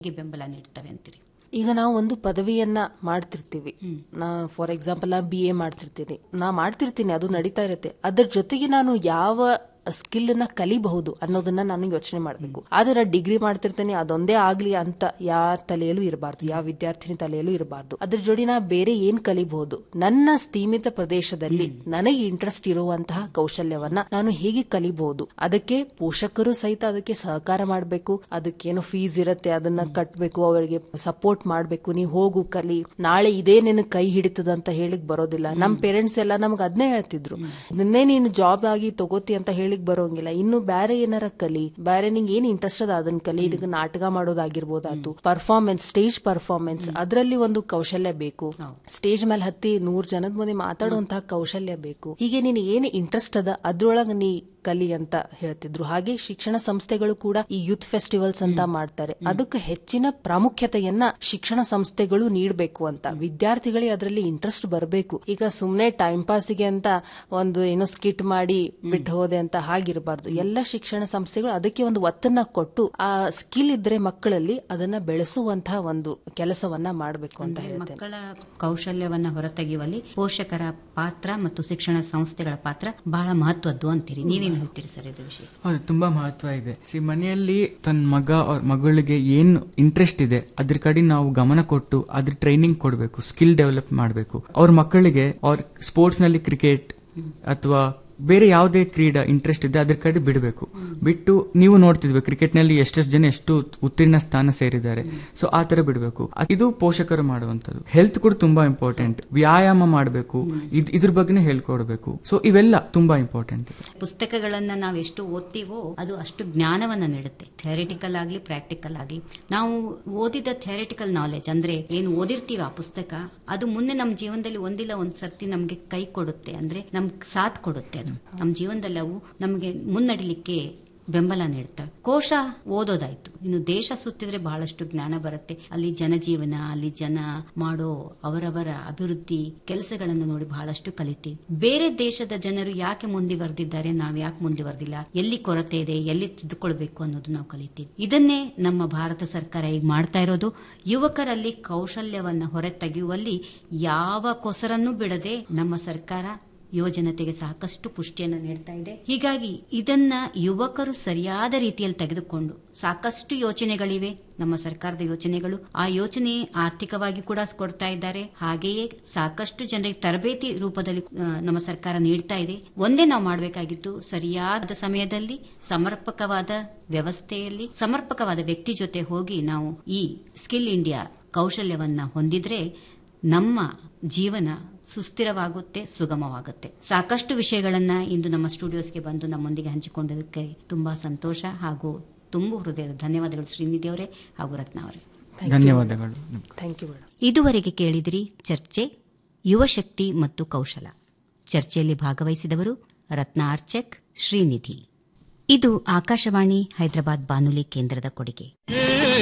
ಗೆ ಬೆಂಬಲ ನೀಡ್ತವೆ ಅಂತೀರಿ ಈಗ ನಾವು ಒಂದು ಪದವಿಯನ್ನ ಮಾಡ್ತಿರ್ತೀವಿ ನಾ ಫಾರ್ ಎಕ್ಸಾಂಪಲ್ ನಾ ಬಿ ಎ ಮಾಡ್ತಿರ್ತೀನಿ ನಾ ಮಾಡ್ತಿರ್ತೀನಿ ಅದು ನಡೀತಾ ಇರುತ್ತೆ ಅದ್ರ ಜೊತೆಗೆ ನಾನು ಯಾವ ಸ್ಕಿಲ್ ನ ಕಲಿಬಹುದು ಅನ್ನೋದನ್ನ ನಾನು ಯೋಚನೆ ಮಾಡಬೇಕು ಆದ್ರೆ ಡಿಗ್ರಿ ಮಾಡ್ತಿರ್ತೇನೆ ಅದೊಂದೇ ಆಗ್ಲಿ ಅಂತ ಯಾರ ತಲೆಯಲ್ಲೂ ಇರಬಾರ್ದು ಯಾವ ವಿದ್ಯಾರ್ಥಿನಿ ತಲೆಯಲ್ಲೂ ಇರಬಾರ್ದು ಅದ್ರ ಜೋಡಿ ನಾ ಬೇರೆ ಏನ್ ಕಲಿಬಹುದು ನನ್ನ ಸೀಮಿತ ಪ್ರದೇಶದಲ್ಲಿ ನನಗೆ ಇಂಟ್ರೆಸ್ಟ್ ಇರುವಂತಹ ಕೌಶಲ್ಯವನ್ನ ನಾನು ಹೇಗೆ ಕಲಿಬಹುದು ಅದಕ್ಕೆ ಪೋಷಕರು ಸಹಿತ ಅದಕ್ಕೆ ಸಹಕಾರ ಮಾಡಬೇಕು ಅದಕ್ಕೇನೋ ಫೀಸ್ ಇರುತ್ತೆ ಅದನ್ನ ಕಟ್ಟಬೇಕು ಅವರಿಗೆ ಸಪೋರ್ಟ್ ಮಾಡಬೇಕು ನೀವು ಹೋಗು ಕಲಿ ನಾಳೆ ಇದೇ ನಿನ್ ಕೈ ಹಿಡಿತದ ಅಂತ ಹೇಳಿಕ್ ಬರೋದಿಲ್ಲ ನಮ್ ಪೇರೆಂಟ್ಸ್ ಎಲ್ಲ ನಮ್ಗೆ ಅದನ್ನೇ ಹೇಳ್ತಿದ್ರು ನಿನ್ನೆ ನೀನು ಜಾಬ್ ಆಗಿ ತಗೋತಿ ಅಂತ ಹೇಳಿಕ್ ಬರೋಂಗಿಲ್ಲ ಇನ್ನು ಬೇರೆ ಏನಾರ ಕಲಿ ಬೇರೆ ನಿಂಗೆ ಏನ್ ಇಂಟ್ರೆಸ್ಟ್ ಅದ ಅದನ್ನ ಕಲಿ ಈಗ ನಾಟಕ ಮಾಡೋದಾಗಿರ್ಬೋದಾತು ಪರ್ಫಾರ್ಮೆನ್ಸ್ ಸ್ಟೇಜ್ ಪರ್ಫಾರ್ಮೆನ್ಸ್ ಅದರಲ್ಲಿ ಒಂದು ಕೌಶಲ್ಯ ಬೇಕು ಸ್ಟೇಜ್ ಮೇಲೆ ಹತ್ತಿ ನೂರ್ ಜನದ ಮುಂದೆ ಮಾತಾಡುವಂತಹ ಕೌಶಲ್ಯ ಬೇಕು ಹೀಗೆ ನೀನ್ ಏನ್ ಇಂಟ್ರೆಸ್ಟ್ ಅದ ಅದ್ರೊಳಗ ನೀ ಕಲಿ ಅಂತ ಹೇಳ್ತಿದ್ರು ಹಾಗೆ ಶಿಕ್ಷಣ ಸಂಸ್ಥೆಗಳು ಕೂಡ ಈ ಯೂತ್ ಫೆಸ್ಟಿವಲ್ಸ್ ಅಂತ ಮಾಡ್ತಾರೆ ಅದಕ್ಕೆ ಹೆಚ್ಚಿನ ಪ್ರಾಮುಖ್ಯತೆಯನ್ನ ಶಿಕ್ಷಣ ಸಂಸ್ಥೆಗಳು ನೀಡಬೇಕು ಅಂತ ವಿದ್ಯಾರ್ಥಿಗಳಿಗೆ ಅದರಲ್ಲಿ ಇಂಟ್ರೆಸ್ಟ್ ಬರಬೇಕು ಈಗ ಸುಮ್ನೆ ಟೈಮ್ ಪಾಸಿಗೆ ಅಂತ ಒಂದು ಏನೋ ಸ್ಕಿಟ್ ಮಾಡಿ ಬಿಟ್ಟು ಹೋದೆ ಅಂತ ಹಾಗಿರಬಾರ್ದು ಎಲ್ಲ ಶಿಕ್ಷಣ ಸಂಸ್ಥೆಗಳು ಅದಕ್ಕೆ ಒಂದು ಒತ್ತನ್ನ ಕೊಟ್ಟು ಆ ಸ್ಕಿಲ್ ಇದ್ರೆ ಮಕ್ಕಳಲ್ಲಿ ಅದನ್ನ ಬೆಳೆಸುವಂತಹ ಒಂದು ಕೆಲಸವನ್ನ ಮಾಡಬೇಕು ಅಂತ ಹೇಳ್ತೇನೆ ಮಕ್ಕಳ ಕೌಶಲ್ಯವನ್ನ ಹೊರತೆಗೆಯುವಲ್ಲಿ ಪೋಷಕರ ಪಾತ್ರ ಮತ್ತು ಶಿಕ್ಷಣ ಸಂಸ್ಥೆಗಳ ಪಾತ್ರ ಬಹಳ ಮಹತ್ವದ್ದು ಅಂತೀರಿ ನೀವೇನ್ ಹೇಳ್ತೀರಿ ಸರ್ ಇದು ವಿಷಯ ಹೌದು ತುಂಬಾ ಮಹತ್ವ ಇದೆ ಸಿ ಮನೆಯಲ್ಲಿ ತನ್ನ ಮಗ ಅವ್ರ ಮಗಳಿಗೆ ಏನು ಇಂಟ್ರೆಸ್ಟ್ ಇದೆ ಅದ್ರ ಕಡೆ ನಾವು ಗಮನ ಕೊಟ್ಟು ಅದ್ರ ಟ್ರೈನಿಂಗ್ ಕೊಡಬೇಕು ಸ್ಕಿಲ್ ಡೆವಲಪ್ ಮಾಡಬೇಕು ಅವ್ರ ಮಕ್ಕಳಿಗೆ ಅವ್ರ ಸ್ಪೋರ್ಟ್ಸ್ ನಲ್ಲಿ ಕ್ರಿಕೆಟ್ ಅಥವಾ ಬೇರೆ ಯಾವುದೇ ಕ್ರೀಡಾ ಇಂಟ್ರೆಸ್ಟ್ ಇದೆ ಅದ್ರ ಕಡೆ ಬಿಡಬೇಕು ಬಿಟ್ಟು ನೀವು ನೋಡ್ತಿದ್ವಿ ಕ್ರಿಕೆಟ್ ನಲ್ಲಿ ಎಷ್ಟೆಷ್ಟು ಜನ ಎಷ್ಟು ಉತ್ತೀರ್ಣ ಸ್ಥಾನ ಸೇರಿದ್ದಾರೆ ಸೊ ಆ ತರ ಬಿಡಬೇಕು ಇದು ಪೋಷಕರು ಮಾಡುವಂತದ್ದು ಹೆಲ್ತ್ ಕೂಡ ತುಂಬಾ ಇಂಪಾರ್ಟೆಂಟ್ ವ್ಯಾಯಾಮ ಮಾಡಬೇಕು ಇದ್ರ ಬಗ್ಗೆನೇ ಹೇಳ್ಕೊಡ್ಬೇಕು ಸೊ ಇವೆಲ್ಲ ತುಂಬಾ ಇಂಪಾರ್ಟೆಂಟ್ ಪುಸ್ತಕಗಳನ್ನ ನಾವು ಎಷ್ಟು ಓದ್ತೀವೋ ಅದು ಅಷ್ಟು ಜ್ಞಾನವನ್ನ ನೀಡುತ್ತೆ ಥಿಯರಿಟಿಕಲ್ ಆಗ್ಲಿ ಪ್ರಾಕ್ಟಿಕಲ್ ಆಗ್ಲಿ ನಾವು ಓದಿದ ಥಿಯರಿಟಿಕಲ್ ನಾಲೆಜ್ ಅಂದ್ರೆ ಏನು ಓದಿರ್ತೀವಿ ಆ ಪುಸ್ತಕ ಅದು ಮುಂದೆ ನಮ್ಮ ಜೀವನದಲ್ಲಿ ಒಂದಿಲ್ಲ ಒಂದ್ ಸರ್ತಿ ನಮ್ಗೆ ಕೈ ಕೊಡುತ್ತೆ ಅಂದ್ರೆ ನಮ್ಗೆ ಸಾಥ್ ಕೊಡುತ್ತೆ ಅದು ನಮ್ಮ ಜೀವನದಲ್ಲಿ ಅವು ನಮಗೆ ಮುನ್ನಡಿಲಿಕ್ಕೆ ಬೆಂಬಲ ನೀಡ್ತವೆ ಕೋಶ ಓದೋದಾಯ್ತು ಇನ್ನು ದೇಶ ಸುತ್ತಿದ್ರೆ ಬಹಳಷ್ಟು ಜ್ಞಾನ ಬರುತ್ತೆ ಅಲ್ಲಿ ಜನಜೀವನ ಅಲ್ಲಿ ಜನ ಮಾಡೋ ಅವರವರ ಅಭಿವೃದ್ಧಿ ಕೆಲಸಗಳನ್ನು ನೋಡಿ ಬಹಳಷ್ಟು ಕಲಿತೀವಿ ಬೇರೆ ದೇಶದ ಜನರು ಯಾಕೆ ಮುಂದುವರೆದಿದ್ದಾರೆ ನಾವು ಯಾಕೆ ಮುಂದುವರೆದಿಲ್ಲ ಎಲ್ಲಿ ಕೊರತೆ ಇದೆ ಎಲ್ಲಿ ತಿದ್ದುಕೊಳ್ಬೇಕು ಅನ್ನೋದು ನಾವು ಕಲಿತೀವಿ ಇದನ್ನೇ ನಮ್ಮ ಭಾರತ ಸರ್ಕಾರ ಈಗ ಮಾಡ್ತಾ ಇರೋದು ಯುವಕರಲ್ಲಿ ಕೌಶಲ್ಯವನ್ನ ಹೊರತೆಗೆಯುವಲ್ಲಿ ಯಾವ ಕೊಸರನ್ನು ಬಿಡದೆ ನಮ್ಮ ಸರ್ಕಾರ ಯುವ ಜನತೆಗೆ ಸಾಕಷ್ಟು ಪುಷ್ಟಿಯನ್ನು ನೀಡ್ತಾ ಇದೆ ಹೀಗಾಗಿ ಇದನ್ನ ಯುವಕರು ಸರಿಯಾದ ರೀತಿಯಲ್ಲಿ ತೆಗೆದುಕೊಂಡು ಸಾಕಷ್ಟು ಯೋಚನೆಗಳಿವೆ ನಮ್ಮ ಸರ್ಕಾರದ ಯೋಚನೆಗಳು ಆ ಯೋಚನೆ ಆರ್ಥಿಕವಾಗಿ ಕೂಡ ಕೊಡ್ತಾ ಇದ್ದಾರೆ ಹಾಗೆಯೇ ಸಾಕಷ್ಟು ಜನರಿಗೆ ತರಬೇತಿ ರೂಪದಲ್ಲಿ ಆ, ನಮ್ಮ ಸರ್ಕಾರ ನೀಡ್ತಾ ಇದೆ ಒಂದೇ ನಾವು ಮಾಡಬೇಕಾಗಿತ್ತು ಸರಿಯಾದ ಸಮಯದಲ್ಲಿ ಸಮರ್ಪಕವಾದ ವ್ಯವಸ್ಥೆಯಲ್ಲಿ ಸಮರ್ಪಕವಾದ ವ್ಯಕ್ತಿ ಜೊತೆ ಹೋಗಿ ನಾವು ಈ ಸ್ಕಿಲ್ ಇಂಡಿಯಾ ಕೌಶಲ್ಯವನ್ನ ಹೊಂದಿದ್ರೆ ನಮ್ಮ ಜೀವನ ಸುಸ್ಥಿರವಾಗುತ್ತೆ ಸುಗಮವಾಗುತ್ತೆ ಸಾಕಷ್ಟು ವಿಷಯಗಳನ್ನ ಇಂದು ನಮ್ಮ ಸ್ಟುಡಿಯೋಸ್ಗೆ ಬಂದು ನಮ್ಮೊಂದಿಗೆ ಹಂಚಿಕೊಂಡದಕ್ಕೆ ತುಂಬಾ ಸಂತೋಷ ಹಾಗೂ ತುಂಬು ಹೃದಯದ ಧನ್ಯವಾದಗಳು ಶ್ರೀನಿಧಿ ಅವರೇ ಹಾಗೂ ರತ್ನ ಅವರೇ ಧನ್ಯವಾದಗಳು ಥ್ಯಾಂಕ್ ಯು ಮೇಡಮ್ ಇದುವರೆಗೆ ಕೇಳಿದಿರಿ ಚರ್ಚೆ ಯುವಶಕ್ತಿ ಮತ್ತು ಕೌಶಲ ಚರ್ಚೆಯಲ್ಲಿ ಭಾಗವಹಿಸಿದವರು ರತ್ನ ಆರ್ಚಕ್ ಶ್ರೀನಿಧಿ ಇದು ಆಕಾಶವಾಣಿ ಹೈದರಾಬಾದ್ ಬಾನುಲಿ ಕೇಂದ್ರದ ಕೊಡುಗೆ